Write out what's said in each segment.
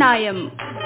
நியாயம்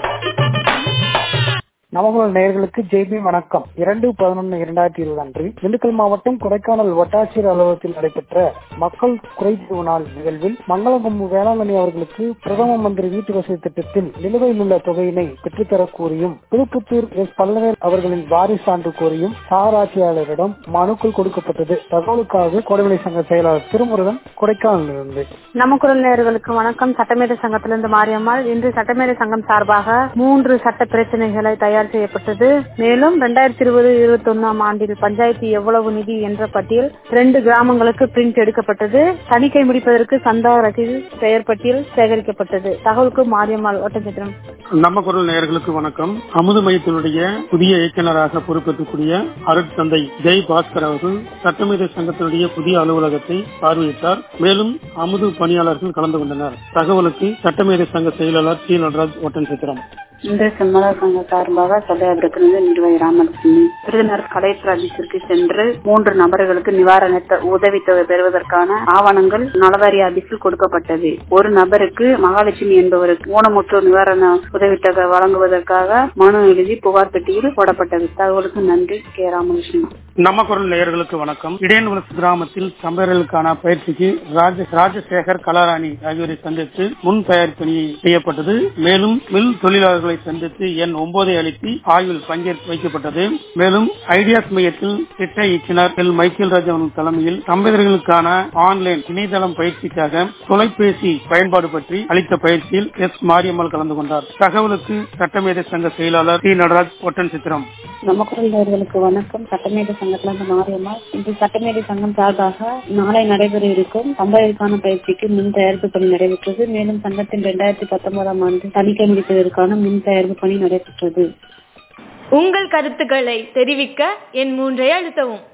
நவகுல நேயர்களுக்கு ஜெய்பி வணக்கம் இரண்டு பதினொன்று இரண்டாயிரத்தி இருபது அன்று திண்டுக்கல் மாவட்டம் கொடைக்கானல் வட்டாட்சியர் அலுவலகத்தில் நடைபெற்ற மக்கள் குறைதீர்வு நாள் நிகழ்வில் மங்களகொம்பு வேளாங்கண்ணி அவர்களுக்கு பிரதம மந்திரி வீட்டு வசதி திட்டத்தில் நிலுவையில் உள்ள தொகையினை பெற்றுத்தரக் கோரியும் திருப்புத்தூர் எஸ் பல்லவேல் அவர்களின் வாரிசு சான்று கோரியும் சார் ஆட்சியாளரிடம் மனுக்கள் கொடுக்கப்பட்டது தகவலுக்காக கோடைமலை சங்க செயலாளர் திருமுருகன் கொடைக்கானலிருந்து நமக்குரல் நேயர்களுக்கு வணக்கம் சட்டமேதை சங்கத்திலிருந்து மாரியம்மாள் இன்று சட்டமேதை சங்கம் சார்பாக மூன்று சட்ட பிரச்சனைகளை தயார் செய்யப்பட்டது மேலும் இரண்டாயிரத்தி இருபது இருபத்தி ஒன்னாம் ஆண்டில் பஞ்சாயத்து எவ்வளவு நிதி என்ற பட்டியல் ரெண்டு கிராமங்களுக்கு பிரிண்ட் எடுக்கப்பட்டது தணிக்கை முடிப்பதற்கு சந்தா ரசீது பெயர் பட்டியல் சேகரிக்கப்பட்டது தகவலுக்கு மாரியம்மாள் ஒட்டச்சத்திரம் நம்ம குரல் நேயர்களுக்கு வணக்கம் அமுது மையத்தினுடைய புதிய இயக்குநராக பொறுப்பேற்றக்கூடிய அருட்தந்தை ஜெய் பாஸ்கர் அவர்கள் சட்டமேதை சங்கத்தினுடைய புதிய அலுவலகத்தை பார்வையிட்டார் மேலும் அமுது பணியாளர்கள் கலந்து கொண்டனர் தகவலுக்கு சட்டமேதை சங்க செயலாளர் சி நடராஜ் ஒட்டன் சித்திரம் இன்று செம்மலா சங்க சார்பாக சதயபுரத்திலிருந்து நிர்வாகி ராமலட்சுமி விருதுநகர் கலெக்டர் ஆபீஸிற்கு சென்று மூன்று நபர்களுக்கு நிவாரண உதவித்தொகை பெறுவதற்கான ஆவணங்கள் நலவாரி ஆபீஸில் கொடுக்கப்பட்டது ஒரு நபருக்கு மகாலட்சுமி என்பவருக்கு ஊனமுற்றோர் நிவாரண உதவித்தொகை வழங்குவதற்காக மனு எழுதி புகார் பெட்டியில் போடப்பட்டது தகவலுக்கு நன்றி கே ராமலட்சுமி நம்ம குரல் நேயர்களுக்கு வணக்கம் இடையன்குளத்து கிராமத்தில் சம்பர்களுக்கான பயிற்சிக்கு ராஜ ராஜசேகர் கலாராணி ஆகியோரை சந்தித்து முன் தயார் பணி செய்யப்பட்டது மேலும் மில் தொழிலாளர்களை சந்தித்து எண் ஒன்பதை அளித்து ஆய்வில் பங்கேற்க வைக்கப்பட்டது மேலும் ஐடியாஸ் மையத்தில் திட்ட இயக்குனர் எல் மைக்கேல் ராஜ் அவர்கள் தலைமையில் தம்பதியர்களுக்கான ஆன்லைன் இணையதளம் பயிற்சிக்காக தொலைபேசி பயன்பாடு பற்றி அளித்த பயிற்சியில் எஸ் மாரியம்மாள் கலந்து கொண்டார் தகவலுக்கு சட்டமேதை சங்க செயலாளர் சி நடராஜ் ஒட்டன் சித்திரம் நமக்குரல் நேயர்களுக்கு வணக்கம் சட்டமேதை சங்கத்திலிருந்து மாரியம்மா இன்று சட்டமேதை சங்கம் சார்பாக நாளை நடைபெற இருக்கும் சம்பளத்திற்கான பயிற்சிக்கு முன் தயாரிப்பு பணி நடைபெற்றது மேலும் சங்கத்தின் இரண்டாயிரத்தி பத்தொன்பதாம் ஆண்டு தணிக்கை முடிப்பதற்கான முன் தயாரிப்பு பணி நடைபெற்றது உங்கள் கருத்துக்களை தெரிவிக்க என் மூன்றை அழுத்தவும்